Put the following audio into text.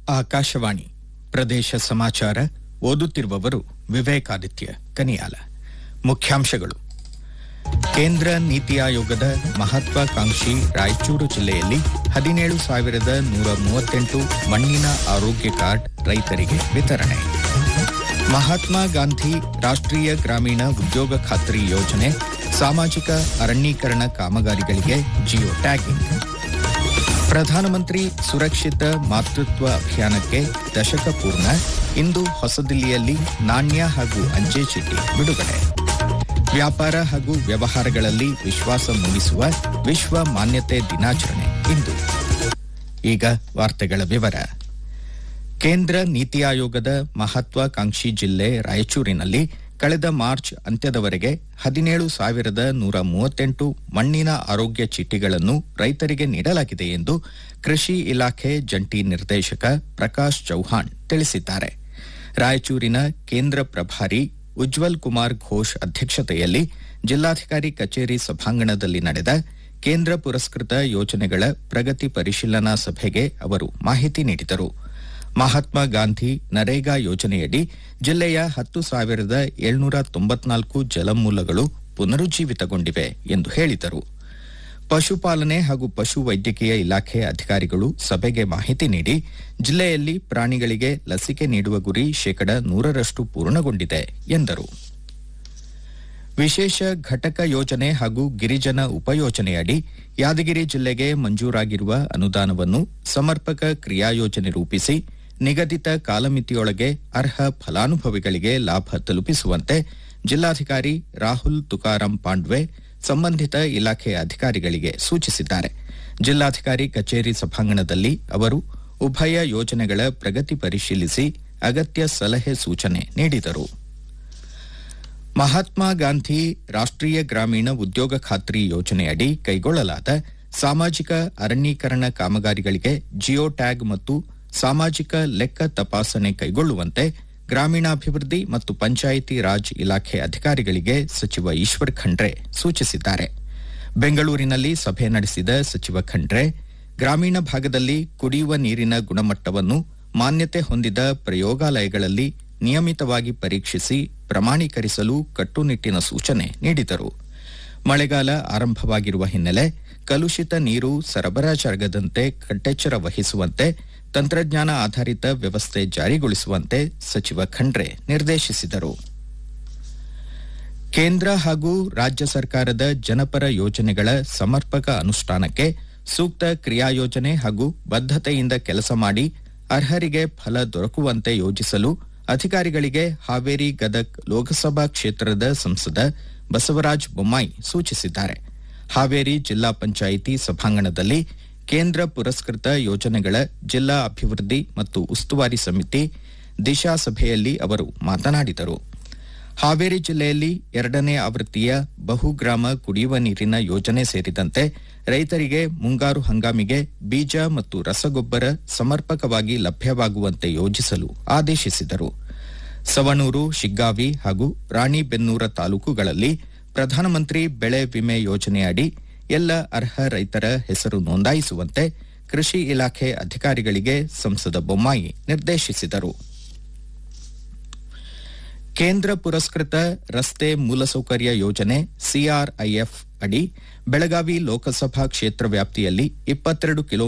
ಆಕಾಶವಾಣಿ ಪ್ರದೇಶ ಸಮಾಚಾರ ಓದುತ್ತಿರುವವರು ವಿವೇಕಾದಿತ್ಯ ಕನಿಯಾಲ ಮುಖ್ಯಾಂಶಗಳು ಕೇಂದ್ರ ನೀತಿ ಆಯೋಗದ ಮಹತ್ವಾಕಾಂಕ್ಷಿ ರಾಯಚೂರು ಜಿಲ್ಲೆಯಲ್ಲಿ ಹದಿನೇಳು ಸಾವಿರದ ನೂರ ಮೂವತ್ತೆಂಟು ಮಣ್ಣಿನ ಆರೋಗ್ಯ ಕಾರ್ಡ್ ರೈತರಿಗೆ ವಿತರಣೆ ಮಹಾತ್ಮ ಗಾಂಧಿ ರಾಷ್ಟ್ರೀಯ ಗ್ರಾಮೀಣ ಉದ್ಯೋಗ ಖಾತ್ರಿ ಯೋಜನೆ ಸಾಮಾಜಿಕ ಅರಣ್ಯೀಕರಣ ಕಾಮಗಾರಿಗಳಿಗೆ ಜಿಯೋ ಟ್ಯಾಗಿಂಗ್ ಪ್ರಧಾನಮಂತ್ರಿ ಸುರಕ್ಷಿತ ಮಾತೃತ್ವ ಅಭಿಯಾನಕ್ಕೆ ದಶಕ ಪೂರ್ಣ ಇಂದು ಹೊಸದಿಲ್ಲಿಯಲ್ಲಿ ನಾಣ್ಯ ಹಾಗೂ ಅಂಚೆ ಚೀಟಿ ಬಿಡುಗಡೆ ವ್ಯಾಪಾರ ಹಾಗೂ ವ್ಯವಹಾರಗಳಲ್ಲಿ ವಿಶ್ವಾಸ ಮೂಡಿಸುವ ವಿಶ್ವ ಮಾನ್ಯತೆ ದಿನಾಚರಣೆ ಇಂದು ಈಗ ವಾರ್ತೆಗಳ ವಿವರ ಕೇಂದ್ರ ನೀತಿ ಆಯೋಗದ ಮಹತ್ವಾಕಾಂಕ್ಷಿ ಜಿಲ್ಲೆ ರಾಯಚೂರಿನಲ್ಲಿ ಕಳೆದ ಮಾರ್ಚ್ ಅಂತ್ಯದವರೆಗೆ ಹದಿನೇಳು ಸಾವಿರದ ನೂರ ಮೂವತ್ತೆಂಟು ಮಣ್ಣಿನ ಆರೋಗ್ಯ ಚೀಟಿಗಳನ್ನು ರೈತರಿಗೆ ನೀಡಲಾಗಿದೆ ಎಂದು ಕೃಷಿ ಇಲಾಖೆ ಜಂಟಿ ನಿರ್ದೇಶಕ ಪ್ರಕಾಶ್ ಚೌಹಾಣ್ ತಿಳಿಸಿದ್ದಾರೆ ರಾಯಚೂರಿನ ಕೇಂದ್ರ ಪ್ರಭಾರಿ ಉಜ್ವಲ್ ಕುಮಾರ್ ಘೋಷ್ ಅಧ್ಯಕ್ಷತೆಯಲ್ಲಿ ಜಿಲ್ಲಾಧಿಕಾರಿ ಕಚೇರಿ ಸಭಾಂಗಣದಲ್ಲಿ ನಡೆದ ಕೇಂದ್ರ ಪುರಸ್ಕೃತ ಯೋಜನೆಗಳ ಪ್ರಗತಿ ಪರಿಶೀಲನಾ ಸಭೆಗೆ ಅವರು ಮಾಹಿತಿ ನೀಡಿದರು ಮಹಾತ್ಮ ಗಾಂಧಿ ನರೇಗಾ ಯೋಜನೆಯಡಿ ಜಿಲ್ಲೆಯ ಹತ್ತು ಸಾವಿರದ ಏಳ್ನೂರ ತೊಂಬತ್ನಾಲ್ಕು ಜಲಮೂಲಗಳು ಪುನರುಜ್ಜೀವಿತಗೊಂಡಿವೆ ಎಂದು ಹೇಳಿದರು ಪಶುಪಾಲನೆ ಹಾಗೂ ಪಶು ವೈದ್ಯಕೀಯ ಇಲಾಖೆ ಅಧಿಕಾರಿಗಳು ಸಭೆಗೆ ಮಾಹಿತಿ ನೀಡಿ ಜಿಲ್ಲೆಯಲ್ಲಿ ಪ್ರಾಣಿಗಳಿಗೆ ಲಸಿಕೆ ನೀಡುವ ಗುರಿ ಶೇಕಡ ನೂರರಷ್ಟು ಪೂರ್ಣಗೊಂಡಿದೆ ಎಂದರು ವಿಶೇಷ ಘಟಕ ಯೋಜನೆ ಹಾಗೂ ಗಿರಿಜನ ಉಪಯೋಜನೆಯಡಿ ಯಾದಗಿರಿ ಜಿಲ್ಲೆಗೆ ಮಂಜೂರಾಗಿರುವ ಅನುದಾನವನ್ನು ಸಮರ್ಪಕ ಕ್ರಿಯಾಯೋಜನೆ ರೂಪಿಸಿ ನಿಗದಿತ ಕಾಲಮಿತಿಯೊಳಗೆ ಅರ್ಹ ಫಲಾನುಭವಿಗಳಿಗೆ ಲಾಭ ತಲುಪಿಸುವಂತೆ ಜಿಲ್ಲಾಧಿಕಾರಿ ರಾಹುಲ್ ತುಕಾರಾಂ ಪಾಂಡ್ವೆ ಸಂಬಂಧಿತ ಇಲಾಖೆ ಅಧಿಕಾರಿಗಳಿಗೆ ಸೂಚಿಸಿದ್ದಾರೆ ಜಿಲ್ಲಾಧಿಕಾರಿ ಕಚೇರಿ ಸಭಾಂಗಣದಲ್ಲಿ ಅವರು ಉಭಯ ಯೋಜನೆಗಳ ಪ್ರಗತಿ ಪರಿಶೀಲಿಸಿ ಅಗತ್ಯ ಸಲಹೆ ಸೂಚನೆ ನೀಡಿದರು ಮಹಾತ್ಮ ಗಾಂಧಿ ರಾಷ್ಟ್ರೀಯ ಗ್ರಾಮೀಣ ಉದ್ಯೋಗ ಖಾತ್ರಿ ಯೋಜನೆಯಡಿ ಕೈಗೊಳ್ಳಲಾದ ಸಾಮಾಜಿಕ ಅರಣ್ಯೀಕರಣ ಕಾಮಗಾರಿಗಳಿಗೆ ಜಿಯೋ ಟ್ಯಾಗ್ ಮತ್ತು ಸಾಮಾಜಿಕ ಲೆಕ್ಕ ತಪಾಸಣೆ ಕೈಗೊಳ್ಳುವಂತೆ ಗ್ರಾಮೀಣಾಭಿವೃದ್ಧಿ ಮತ್ತು ಪಂಚಾಯಿತಿ ರಾಜ್ ಇಲಾಖೆ ಅಧಿಕಾರಿಗಳಿಗೆ ಸಚಿವ ಈಶ್ವರ್ ಖಂಡ್ರೆ ಸೂಚಿಸಿದ್ದಾರೆ ಬೆಂಗಳೂರಿನಲ್ಲಿ ಸಭೆ ನಡೆಸಿದ ಸಚಿವ ಖಂಡ್ರೆ ಗ್ರಾಮೀಣ ಭಾಗದಲ್ಲಿ ಕುಡಿಯುವ ನೀರಿನ ಗುಣಮಟ್ಟವನ್ನು ಮಾನ್ಯತೆ ಹೊಂದಿದ ಪ್ರಯೋಗಾಲಯಗಳಲ್ಲಿ ನಿಯಮಿತವಾಗಿ ಪರೀಕ್ಷಿಸಿ ಪ್ರಮಾಣೀಕರಿಸಲು ಕಟ್ಟುನಿಟ್ಟಿನ ಸೂಚನೆ ನೀಡಿದರು ಮಳೆಗಾಲ ಆರಂಭವಾಗಿರುವ ಹಿನ್ನೆಲೆ ಕಲುಷಿತ ನೀರು ಸರಬರಾಜಾಗದಂತೆ ಕಟ್ಟೆಚ್ಚರ ವಹಿಸುವಂತೆ ತಂತ್ರಜ್ಞಾನ ಆಧಾರಿತ ವ್ಯವಸ್ಥೆ ಜಾರಿಗೊಳಿಸುವಂತೆ ಸಚಿವ ಖಂಡ್ರೆ ನಿರ್ದೇಶಿಸಿದರು ಕೇಂದ್ರ ಹಾಗೂ ರಾಜ್ಯ ಸರ್ಕಾರದ ಜನಪರ ಯೋಜನೆಗಳ ಸಮರ್ಪಕ ಅನುಷ್ಠಾನಕ್ಕೆ ಸೂಕ್ತ ಕ್ರಿಯಾಯೋಜನೆ ಹಾಗೂ ಬದ್ಧತೆಯಿಂದ ಕೆಲಸ ಮಾಡಿ ಅರ್ಹರಿಗೆ ಫಲ ದೊರಕುವಂತೆ ಯೋಜಿಸಲು ಅಧಿಕಾರಿಗಳಿಗೆ ಹಾವೇರಿ ಗದಗ್ ಲೋಕಸಭಾ ಕ್ಷೇತ್ರದ ಸಂಸದ ಬಸವರಾಜ ಬೊಮ್ಮಾಯಿ ಸೂಚಿಸಿದ್ದಾರೆ ಹಾವೇರಿ ಜಿಲ್ಲಾ ಪಂಚಾಯಿತಿ ಸಭಾಂಗಣದಲ್ಲಿ ಕೇಂದ್ರ ಪುರಸ್ಕೃತ ಯೋಜನೆಗಳ ಜಿಲ್ಲಾ ಅಭಿವೃದ್ಧಿ ಮತ್ತು ಉಸ್ತುವಾರಿ ಸಮಿತಿ ದಿಶಾ ಸಭೆಯಲ್ಲಿ ಅವರು ಮಾತನಾಡಿದರು ಹಾವೇರಿ ಜಿಲ್ಲೆಯಲ್ಲಿ ಎರಡನೇ ಆವೃತ್ತಿಯ ಬಹುಗ್ರಾಮ ಕುಡಿಯುವ ನೀರಿನ ಯೋಜನೆ ಸೇರಿದಂತೆ ರೈತರಿಗೆ ಮುಂಗಾರು ಹಂಗಾಮಿಗೆ ಬೀಜ ಮತ್ತು ರಸಗೊಬ್ಬರ ಸಮರ್ಪಕವಾಗಿ ಲಭ್ಯವಾಗುವಂತೆ ಯೋಜಿಸಲು ಆದೇಶಿಸಿದರು ಸವಣೂರು ಶಿಗ್ಗಾವಿ ಹಾಗೂ ರಾಣಿಬೆನ್ನೂರ ತಾಲೂಕುಗಳಲ್ಲಿ ಪ್ರಧಾನಮಂತ್ರಿ ಬೆಳೆ ವಿಮೆ ಯೋಜನೆಯಡಿ ಎಲ್ಲ ಅರ್ಹ ರೈತರ ಹೆಸರು ನೋಂದಾಯಿಸುವಂತೆ ಕೃಷಿ ಇಲಾಖೆ ಅಧಿಕಾರಿಗಳಿಗೆ ಸಂಸದ ಬೊಮ್ಮಾಯಿ ನಿರ್ದೇಶಿಸಿದರು ಕೇಂದ್ರ ಪುರಸ್ಕೃತ ರಸ್ತೆ ಮೂಲಸೌಕರ್ಯ ಯೋಜನೆ ಸಿಆರ್ಐಎಫ್ ಅಡಿ ಬೆಳಗಾವಿ ಲೋಕಸಭಾ ಕ್ಷೇತ್ರ ವ್ಯಾಪ್ತಿಯಲ್ಲಿ ಇಪ್ಪತ್ತೆರಡು ಕಿಲೋ